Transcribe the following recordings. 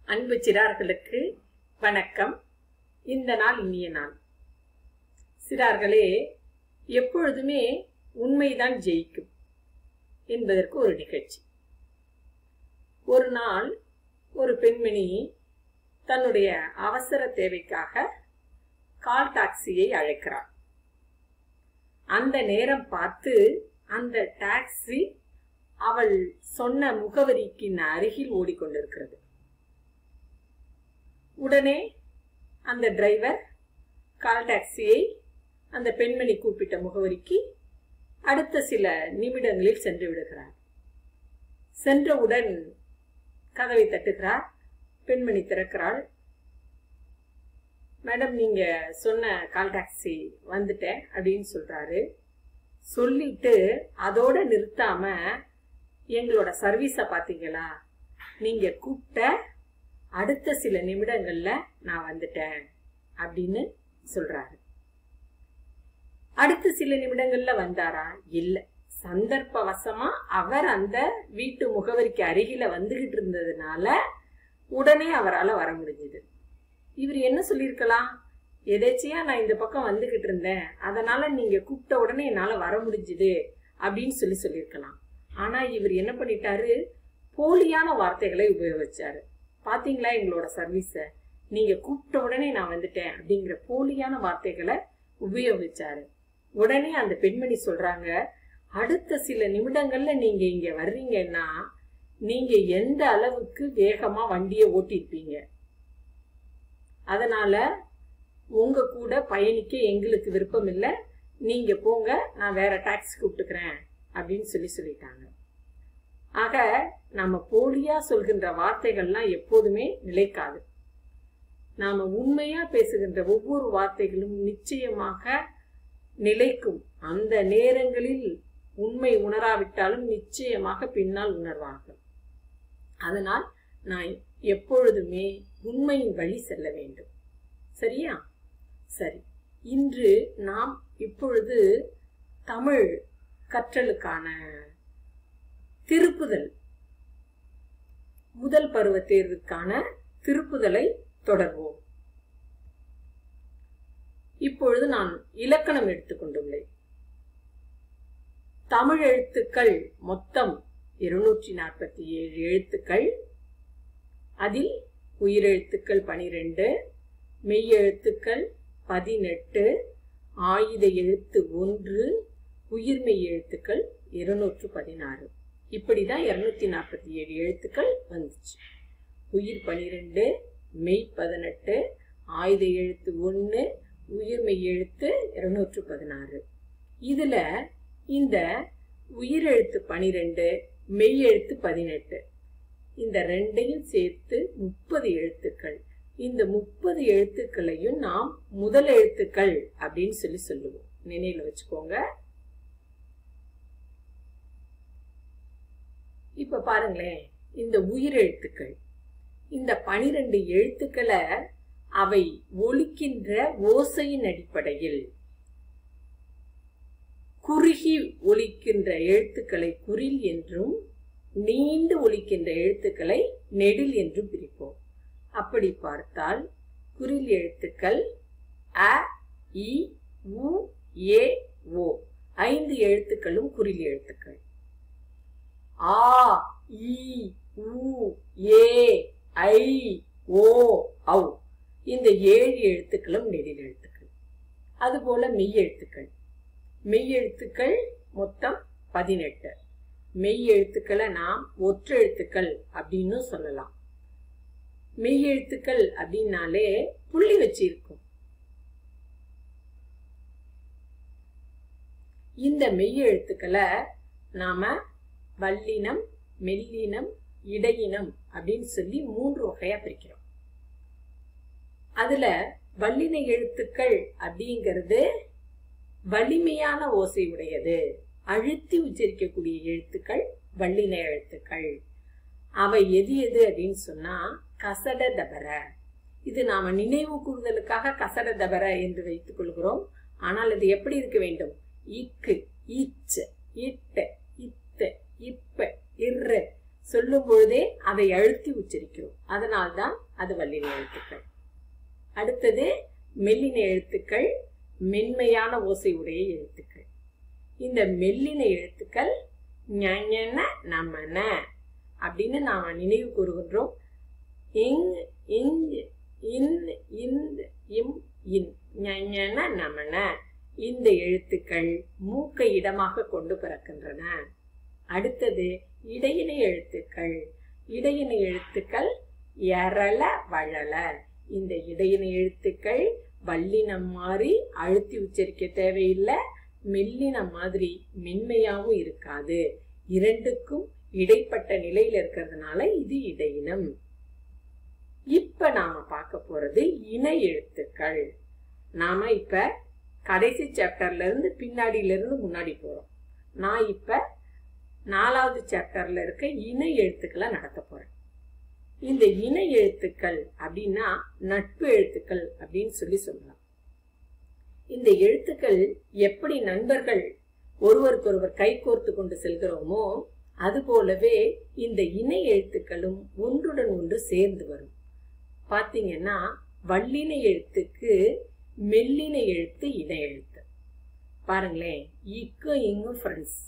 அன்பு சிறார்களுக்கு வணக்கம் இந்த நாள் இனிய நாள் சிறார்களே எப்பொழுதுமே உண்மைதான் ஜெயிக்கும் என்பதற்கு ஒரு நிகழ்ச்சி ஒரு நாள் ஒரு பெண்மணி தன்னுடைய அவசர தேவைக்காக கால் டாக்ஸியை அழைக்கிறார் அந்த நேரம் பார்த்து அந்த டாக்ஸி அவள் சொன்ன முகவரிக்கு அருகில் ஓடிக்கொண்டிருக்கிறது உடனே அந்த டிரைவர் கால் டாக்ஸியை அந்த பெண்மணி கூப்பிட்ட முகவரிக்கு அடுத்த சில நிமிடங்களில் சென்று விடுகிறார் சென்றவுடன் கதவை தட்டுகிறார் பெண்மணி திறக்கிறாள் மேடம் நீங்க சொன்ன கால் டாக்ஸி வந்துட்டேன் அப்படின்னு சொல்றாரு சொல்லிட்டு அதோட நிறுத்தாம எங்களோட சர்வீஸை பார்த்தீங்களா நீங்க கூப்பிட்ட அடுத்த சில நிமிடங்கள்ல நான் வந்துட்டேன் அப்படின்னு சொல்றாரு அடுத்த சில நிமிடங்கள்ல வந்தாரா இல்ல சந்தர்ப்பவசமா அவர் அந்த வீட்டு முகவரிக்கு அருகில வந்துகிட்டு இருந்ததுனால உடனே அவரால் வர முடிஞ்சது இவர் என்ன சொல்லியிருக்கலாம் எதேச்சியா நான் இந்த பக்கம் வந்துகிட்டு இருந்தேன் அதனால நீங்க கூப்பிட்ட உடனே என்னால வர முடிஞ்சுது அப்படின்னு சொல்லி சொல்லியிருக்கலாம் ஆனா இவர் என்ன பண்ணிட்டாரு போலியான வார்த்தைகளை உபயோகிச்சாரு பாத்தீங்களா எங்களோட சர்வீஸ நீங்க கூப்பிட்ட உடனே நான் வந்துட்டேன் அப்படிங்கிற போலியான வார்த்தைகளை உபயோகிச்சாரு உடனே அந்த பெண்மணி சொல்றாங்க அடுத்த சில நிமிடங்கள்ல நீங்க இங்க வர்றீங்கன்னா நீங்க எந்த அளவுக்கு வேகமா வண்டியை ஓட்டிருப்பீங்க அதனால உங்க கூட பயணிக்க எங்களுக்கு விருப்பம் இல்லை நீங்க போங்க நான் வேற டாக்ஸி கூப்பிட்டுக்கிறேன் அப்படின்னு சொல்லி சொல்லிட்டாங்க ஆக நம்ம போலியா சொல்கின்ற வார்த்தைகள்லாம் எப்போதுமே நிலைக்காது நாம உண்மையா பேசுகின்ற ஒவ்வொரு வார்த்தைகளும் நிச்சயமாக நிலைக்கும் அந்த நேரங்களில் உண்மை உணராவிட்டாலும் நிச்சயமாக பின்னால் உணர்வார்கள் அதனால் நான் எப்பொழுதுமே உண்மையின் வழி செல்ல வேண்டும் சரியா சரி இன்று நாம் இப்பொழுது தமிழ் கற்றலுக்கான திருப்புதல் முதல் பருவ தேர்வுக்கான திருப்புதலை தொடர்வோம் இப்பொழுது நான் இலக்கணம் எடுத்துக்கொண்டுள்ளேன் தமிழ் எழுத்துக்கள் மொத்தம் இருநூற்றி நாற்பத்தி ஏழு எழுத்துக்கள் அதில் உயிரெழுத்துக்கள் பனிரெண்டு மெய்யெழுத்துக்கள் பதினெட்டு ஆயுத எழுத்து ஒன்று உயிர்மெய் எழுத்துக்கள் இருநூற்று பதினாறு இப்படிதான் இருநூத்தி நாற்பத்தி ஏழு எழுத்துக்கள் வந்துச்சு உயிர் பனிரெண்டு மெய் பதினெட்டு ஆயுத எழுத்து ஒன்று உயிர்மெய் எழுத்து இருநூற்று பதினாறு இதுல இந்த உயிரெழுத்து பனிரெண்டு மெய் எழுத்து பதினெட்டு இந்த ரெண்டையும் சேர்த்து முப்பது எழுத்துக்கள் இந்த முப்பது எழுத்துக்களையும் நாம் முதல் எழுத்துக்கள் அப்படின்னு சொல்லி சொல்லுவோம் நினைவுல வச்சுக்கோங்க இப்ப பாருங்களேன் இந்த உயிரெழுத்துக்கள் இந்த பனிரெண்டு எழுத்துக்களை அவை ஒலிக்கின்ற ஓசையின் அடிப்படையில் குறுகி ஒலிக்கின்ற எழுத்துக்களை குறில் என்றும் நீண்டு ஒலிக்கின்ற எழுத்துக்களை நெடில் என்றும் பிரிப்போம் அப்படி பார்த்தால் குறில் எழுத்துக்கள் அ இ உ ஏ ஓ ஐந்து எழுத்துக்களும் குறில் எழுத்துக்கள் ஆ இ உ ஏ ஐ ஓ ஔ இந்த ஏழு எழுத்துக்களும் நெடில் எழுத்துக்கள் அதுபோல மெய் எழுத்துக்கள் மெய் எழுத்துக்கள் மொத்தம் பதினெட்டு மெய் எழுத்துக்களை நாம் ஒற்றெழுத்துக்கள் அப்படின்னு சொல்லலாம் மெய் எழுத்துக்கள் அப்படின்னாலே புள்ளி வச்சிருக்கும் இந்த மெய் எழுத்துக்களை நாம வல்லினம் மெல்லினம் இடையினம் அப்படின்னு சொல்லி மூன்று வகையா பிரிக்கிறோம் அதுல வல்லின எழுத்துக்கள் அப்படிங்கிறது வலிமையான ஓசை உடையது அழுத்தி உச்சரிக்கக்கூடிய எழுத்துக்கள் வல்லின எழுத்துக்கள் அவை எது எது அப்படின்னு சொன்னா கசட தபர இது நாம நினைவு கூறுதலுக்காக கசட தபர என்று வைத்துக் கொள்கிறோம் ஆனால் இது எப்படி இருக்க வேண்டும் இக்கு இச்ச இட்ட இத்த இப்ப இர்ற சொல்லும் பொழுதே அதை அழுத்தி உச்சரிக்கிறோம் அதனால்தான் அது வல்லின எழுத்துக்கள் அடுத்தது மெல்லின எழுத்துக்கள் மென்மையான ஓசை உடைய எழுத்துக்கள் இந்த மெல்லின எழுத்துக்கள் ஞன நமன அப்படின்னு நாம நினைவு கூறுகின்றோம் இங் இங் இன் இந்த இம் இன் ஞன நமன இந்த எழுத்துக்கள் மூக்கை இடமாக கொண்டு பிறக்கின்றன அடுத்தது இடையினை எழுத்துக்கள் இடையினை எழுத்துக்கள் எரள வழல இந்த இடையினை எழுத்துக்கள் வல்லினம் மாறி அழுத்தி உச்சரிக்க தேவையில்லை மெல்லினம் மாதிரி மென்மையாவும் இருக்காது இரண்டுக்கும் இடைப்பட்ட நிலையில இருக்கிறதுனால இது இடையினம் இப்ப நாம பார்க்க போறது இணை எழுத்துக்கள் நாம இப்ப கடைசி சாப்டர்ல இருந்து பின்னாடியில இருந்து முன்னாடி போறோம் நான் இப்ப நாலாவது சாப்டர்ல இருக்க இணை எழுத்துக்களை நடத்த போறேன் இந்த இணை எழுத்துக்கள் அப்படின்னா நட்பு எழுத்துக்கள் அப்படின்னு சொல்லி சொல்லலாம் இந்த எழுத்துக்கள் எப்படி நண்பர்கள் ஒருவருக்கொருவர் கைகோர்த்து கொண்டு செல்கிறோமோ அது போலவே இந்த இணை எழுத்துக்களும் ஒன்றுடன் ஒன்று சேர்ந்து வரும் பாத்தீங்கன்னா வல்லின எழுத்துக்கு மெல்லின எழுத்து இணை எழுத்து பாருங்களேன் இக்கும் இங்கும் ஃப்ரெண்ட்ஸ்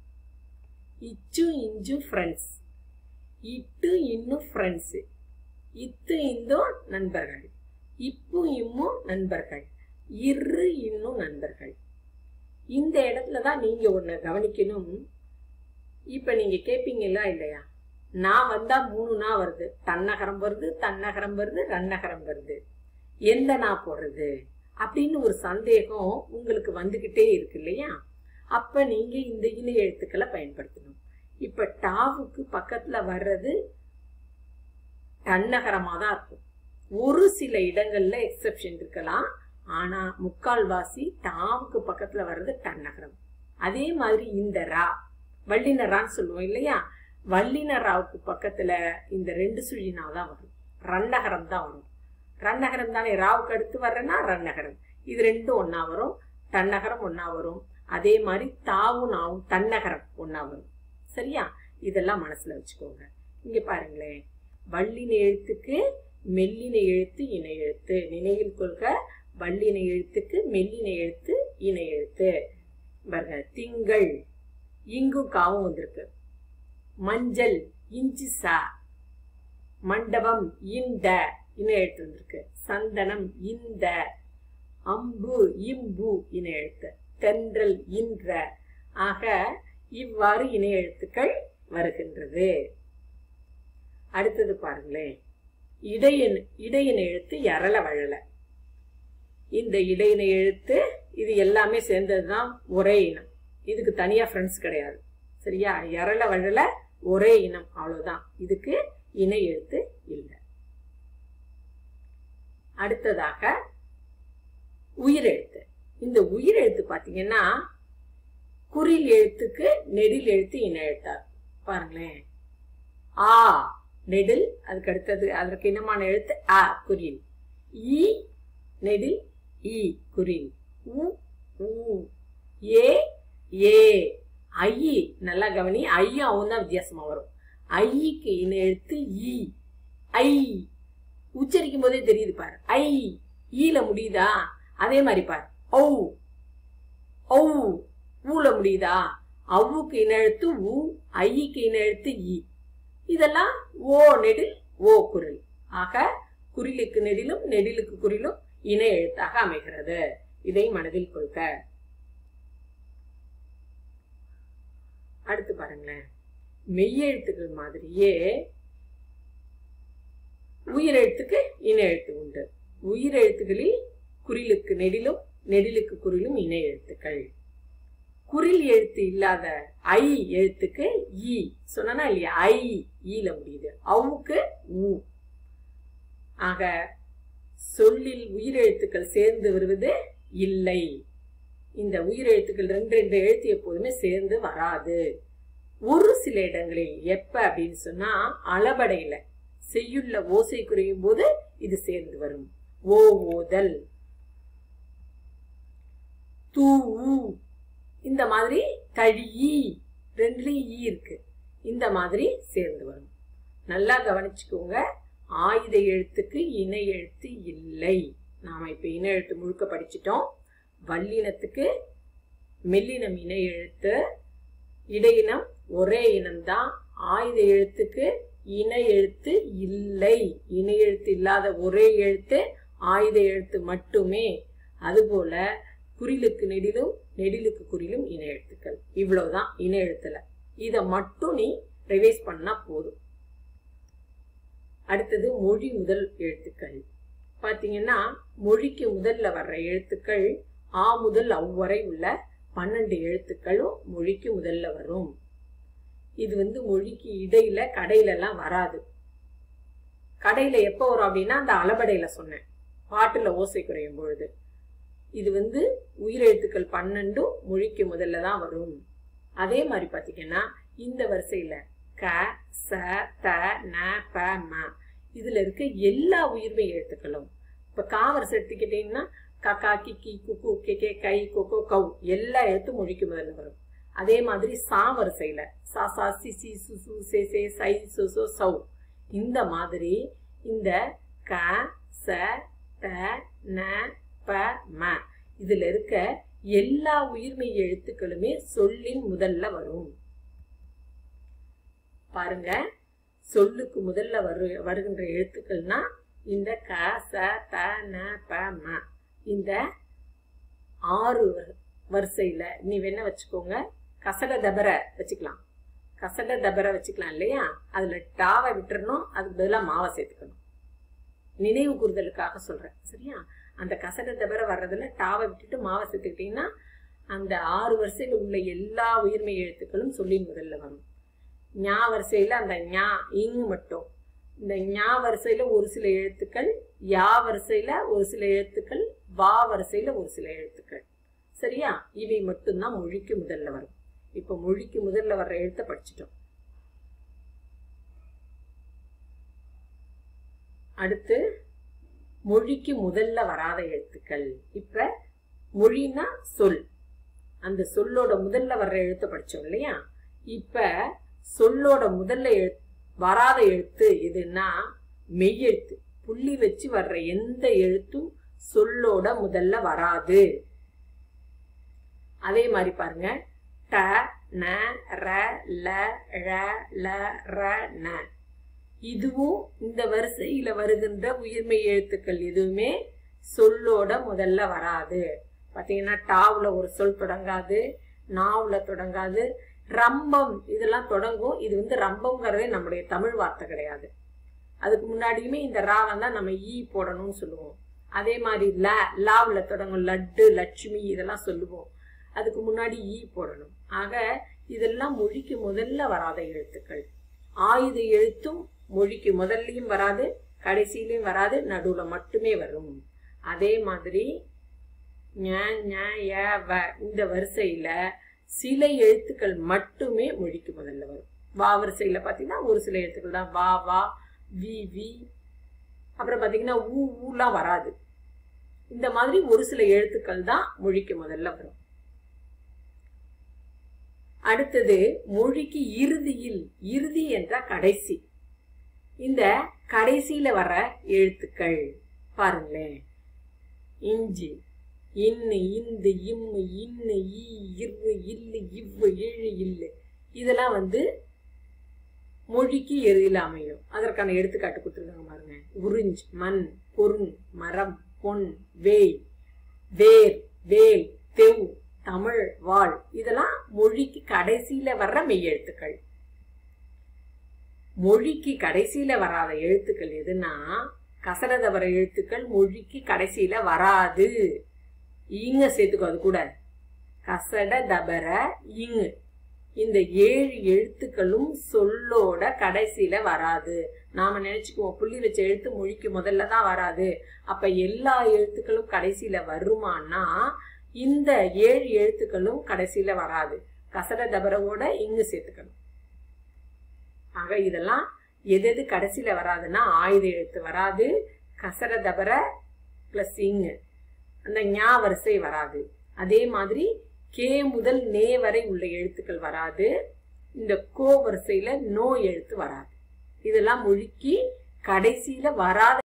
இச்சும் இஞ்சும் ஃப்ரெண்ட்ஸ் இட்டு இன்னும் ஃப்ரெண்ட்ஸ் இத்து இந்தும் நண்பர்கள் இப்பு இம்மும் நண்பர்கள் இரு இன்னும் நண்பர்கள் இந்த இடத்துல தான் நீங்க ஒண்ணு கவனிக்கணும் இப்ப நீங்க கேப்பீங்களா இல்லையா நான் வந்தா மூணு நா வருது தன்னகரம் வருது தன்னகரம் வருது ரன்னகரம் வருது எந்த நா போடுறது அப்படின்னு ஒரு சந்தேகம் உங்களுக்கு வந்துகிட்டே இருக்கு இல்லையா அப்ப நீங்க இந்த இணை எழுத்துக்களை பயன்படுத்தணும் இப்ப டாவுக்கு பக்கத்துல வர்றது தன்னகரமா தான் இருக்கும் ஒரு சில இடங்கள்ல எக்ஸெப்ஷன் இருக்கலாம் ஆனா முக்கால்வாசி டாவுக்கு பக்கத்துல வர்றது தன்னகரம் அதே மாதிரி இந்த ரா வல்லின ரான்னு சொல்லுவோம் இல்லையா வல்லின ராவுக்கு பக்கத்துல இந்த ரெண்டு சுழினா தான் வரும் ரன்னகரம் தான் வரும் ரன்னகரம் தானே ராவுக்கு அடுத்து வர்றேன்னா ரன்னகரம் இது ரெண்டும் ஒன்னா வரும் தன்னகரம் ஒன்னா வரும் அதே மாதிரி தாவும் நாவும் தன்னகரம் ஒன்னா வரும் சரியா இதெல்லாம் மனசுல வச்சுக்கோங்க இங்க பாருங்களேன் வல்லின எழுத்துக்கு மெல்லின எழுத்து இணை எழுத்து நினைவில் கொள்க வல்லின எழுத்துக்கு மெல்லின எழுத்து இணை எழுத்து பாருங்க திங்கள் இங்கும் காவும் வந்திருக்கு மஞ்சள் இஞ்சி சா மண்டபம் இந்த இணை எழுத்து வந்திருக்கு சந்தனம் இந்த அம்பு இம்பு இணை எழுத்து தென்றல் இன்ற ஆக இவ்வாறு இணை எழுத்துக்கள் வருகின்றது அடுத்தது பாருங்களேன் இடையின் இடையின எழுத்து எரள வழல இந்த இடையின எழுத்து இது எல்லாமே சேர்ந்ததுதான் ஒரே இனம் இதுக்கு தனியா ஃப்ரெண்ட்ஸ் கிடையாது சரியா எரள வழல ஒரே இனம் அவ்வளவுதான் இதுக்கு இணை எழுத்து இல்லை அடுத்ததாக உயிரெழுத்து இந்த உயிரெழுத்து பாத்தீங்கன்னா குறில் எழுத்துக்கு நெடில் எழுத்து இணை எழுத்தா பாருங்களேன் ஆ நெடில் அதுக்கு அடுத்தது அதற்கு இனமான எழுத்து அ குறில் இ நெடில் இ குறில் உ ஊ ஏ ஏ ஐ நல்லா கவனி ஐயாவும் தான் வித்தியாசமா வரும் ஐக்கு இன எழுத்து இ ஐ உச்சரிக்கும் போதே தெரியுது பாரு ஐ ஈல முடியுதா அதே மாதிரி பாரு ஔ ஔ ஊல முடியுதா அவ்வுக்கு இன எழுத்து உ ஐக்கு இன எழுத்து இ இதெல்லாம் ஓ நெடில் ஓ குரல் ஆக குறிலுக்கு நெடிலும் நெடிலுக்கு குறிலும் இணை எழுத்தாக அமைகிறது இதை மனதில் கொள்க அடுத்து பாருங்களேன் மெய்யெழுத்துக்கள் மாதிரியே உயிரெழுத்துக்கு இணை எழுத்து உண்டு உயிரெழுத்துகளில் குறிலுக்கு நெடிலும் நெடிலுக்கு குறிலும் இணை எழுத்துக்கள் குறில் எழுத்து இல்லாத ஐ எழுத்துக்கு ஈ சொன்னா இல்லையா ஐ ஈல முடியுது அவுக்கு ஊ ஆக சொல்லில் உயிரெழுத்துக்கள் சேர்ந்து வருவது இல்லை இந்த உயிரெழுத்துக்கள் ரெண்டு ரெண்டு எழுத்து எப்போதுமே சேர்ந்து வராது ஒரு சில இடங்களில் எப்ப அப்படின்னு சொன்னா அளபடையில செய்யுள்ள ஓசை குறையும் போது இது சேர்ந்து வரும் ஓ ஓதல் தூ ஊ இந்த மாதிரி கழி ரெண்டுலயும் ஈ இருக்கு இந்த மாதிரி சேர்ந்து வரும் நல்லா கவனிச்சுக்கோங்க ஆயுத எழுத்துக்கு இணை எழுத்து இல்லை நாம இப்ப இணை எழுத்து முழுக்க படிச்சிட்டோம் வல்லினத்துக்கு மெல்லினம் இணை எழுத்து இடையினம் ஒரே இனம்தான் ஆயுத எழுத்துக்கு இணை எழுத்து இல்லை இணை எழுத்து இல்லாத ஒரே எழுத்து ஆயுத எழுத்து மட்டுமே அதுபோல குறிலுக்கு நெடிலும் நெடிலுக்கு குறிலும் இணை எழுத்துக்கள் இவ்வளவுதான் இணை எழுத்துல இதை மட்டும் நீ ரிவைஸ் பண்ணா போதும் அடுத்தது மொழி முதல் எழுத்துக்கள் பாத்தீங்கன்னா மொழிக்கு முதல்ல வர்ற எழுத்துக்கள் ஆ முதல் அவ்வரை உள்ள பன்னெண்டு எழுத்துக்களும் மொழிக்கு முதல்ல வரும் இது வந்து மொழிக்கு இடையில கடையில எல்லாம் வராது கடையில எப்ப வரும் அப்படின்னா அந்த அளபடையில சொன்னேன் பாட்டுல ஓசை குறையும் பொழுது இது வந்து உயிரெழுத்துக்கள் பன்னெண்டும் மொழிக்கு முதல்ல தான் வரும் அதே மாதிரி பாத்தீங்கன்னா இந்த வரிசையில க ச த ந ப ம இதுல இருக்க எல்லா உயிர்மை எழுத்துக்களும் இப்ப கா வரிசை எடுத்துக்கிட்டீங்கன்னா கக்கா கிக்கி குக்கு கெகே கை கொக்கோ கவ் எல்லா எழுத்தும் மொழிக்கு முதல்ல வரும் அதே மாதிரி சா வரிசையில சா சா சி சி சு சு சே சே சை சு சு சௌ இந்த மாதிரி இந்த க ச த ந ப ம இதுல இருக்க எல்லா உயிர்மெய் எழுத்துக்களுமே சொல்லின் முதல்ல வரும் பாருங்க சொல்லுக்கு முதல்ல வரு வருகின்ற எழுத்துக்கள்னா இந்த க ச த ந ப ம இந்த ஆறு வரு- வரிசையில நீ வேணா வச்சுக்கோங்க கசட தபர வச்சுக்கலாம் கசட தபர வச்சுக்கலாம் இல்லையா அதுல டாவை விட்டுறணும் அதுக்கு பதிலா மாவை சேர்த்துக்கணும் நினைவு கூறுதலுக்காக சொல்றேன் சரியா அந்த கசட தபர வர்றதுல டாவை விட்டுட்டு மாவை சேர்த்துக்கிட்டீங்கன்னா அந்த ஆறு வரிசையில உள்ள எல்லா உயிர்மை எழுத்துக்களும் சொல்லி முதல்ல வரும் ஞா வரிசையில அந்த ஞா இங் மட்டும் இந்த ஞா வரிசையில ஒரு சில எழுத்துக்கள் யா வரிசையில ஒரு சில எழுத்துக்கள் வா வரிசையில ஒரு சில எழுத்துக்கள் சரியா இவை மட்டும்தான் மொழிக்கு முதல்ல வரும் இப்ப மொழிக்கு முதல்ல வர்ற எழுத்தை படிச்சிட்டோம் அடுத்து மொழிக்கு முதல்ல வராத எழுத்துக்கள் இப்ப மொழினா சொல் அந்த சொல்லோட முதல்ல வர்ற எழுத்தை படிச்சோம் இல்லையா இப்ப சொல்லோட முதல்ல எழு வராத எழுத்து எதுன்னா மெய்யெழுத்து புள்ளி வச்சு வர்ற எந்த எழுத்தும் சொல்லோட முதல்ல வராது அதே மாதிரி பாருங்க ட ந ர ல ழ ல ர ந இதுவும் இந்த வரிசையில வருகின்ற உயிர்மை எழுத்துக்கள் எதுவுமே சொல்லோட முதல்ல வராது பாத்தீங்கன்னா டாவுல ஒரு சொல் தொடங்காது நாவுல தொடங்காது ரம்பம் இதெல்லாம் தொடங்கும் இது வந்து ரம்பம்ங்கிறதே நம்முடைய தமிழ் வார்த்தை கிடையாது அதுக்கு முன்னாடியுமே இந்த ராவம் தான் நம்ம ஈ போடணும்னு சொல்லுவோம் அதே மாதிரி ல லாவுல தொடங்கும் லட்டு லட்சுமி இதெல்லாம் சொல்லுவோம் அதுக்கு முன்னாடி ஈ போடணும் ஆக இதெல்லாம் மொழிக்கு முதல்ல வராத எழுத்துக்கள் ஆயுத எழுத்தும் மொழிக்கு முதல்லயும் வராது கடைசியிலயும் வராது நடுவுல மட்டுமே வரும் அதே மாதிரி ஞ, ஞ, ய, வ இந்த வரிசையில சில எழுத்துக்கள் மட்டுமே மொழிக்கு முதல்ல வரும் வா வரிசையில பாத்தீங்கன்னா ஒரு சில எழுத்துக்கள் தான் வா வா வி வி அப்புறம் பாத்தீங்கன்னா ஊ ஊலாம் வராது இந்த மாதிரி ஒரு சில எழுத்துக்கள் தான் மொழிக்கு முதல்ல வரும் அடுத்தது மொழிக்கு இறுதியில் இறுதி என்ற கடைசி இந்த கடைசியில வர எழுத்துக்கள் பாருங்களேன் இஞ்சி இன்னு இந்து இம்மு இன்னு ஈ இரு இல்லு இவ்வு இழு இல்லு இதெல்லாம் வந்து மொழிக்கு எதிரில் அமையும் அதற்கான எடுத்துக்காட்டு கொடுத்துருக்காங்க பாருங்க உறிஞ்ச் மண் பொருண் மரம் பொன் வேய் வேர் வேல் தெவ் தமிழ் வாழ் இதெல்லாம் மொழிக்கு கடைசியில வர்ற மெய்யெழுத்துக்கள் மொழிக்கு கடைசியில வராத எழுத்துக்கள் எதுனா கசரத வர எழுத்துக்கள் மொழிக்கு கடைசியில வராது ஈங்க சேர்த்துக்கோ அது கூட கசட தபர இங்கு இந்த ஏழு எழுத்துக்களும் சொல்லோட கடைசியில வராது நாம நினைச்சுக்குவோம் புள்ளி வச்ச எழுத்து மொழிக்கு முதல்ல தான் வராது அப்ப எல்லா எழுத்துக்களும் கடைசியில வருமானா இந்த ஏழு எழுத்துக்களும் கடைசியில வராது கசட தபரவோட இங்கு சேர்த்துக்கணும் ஆக இதெல்லாம் எது எது கடைசியில வராதுன்னா ஆயுத எழுத்து வராது கசர தபர பிளஸ் இங்கு அந்த ஞா வரிசை வராது அதே மாதிரி கே முதல் நே வரை உள்ள எழுத்துக்கள் வராது இந்த கோ வரிசையில நோ எழுத்து வராது இதெல்லாம் முழுக்கி கடைசியில வராத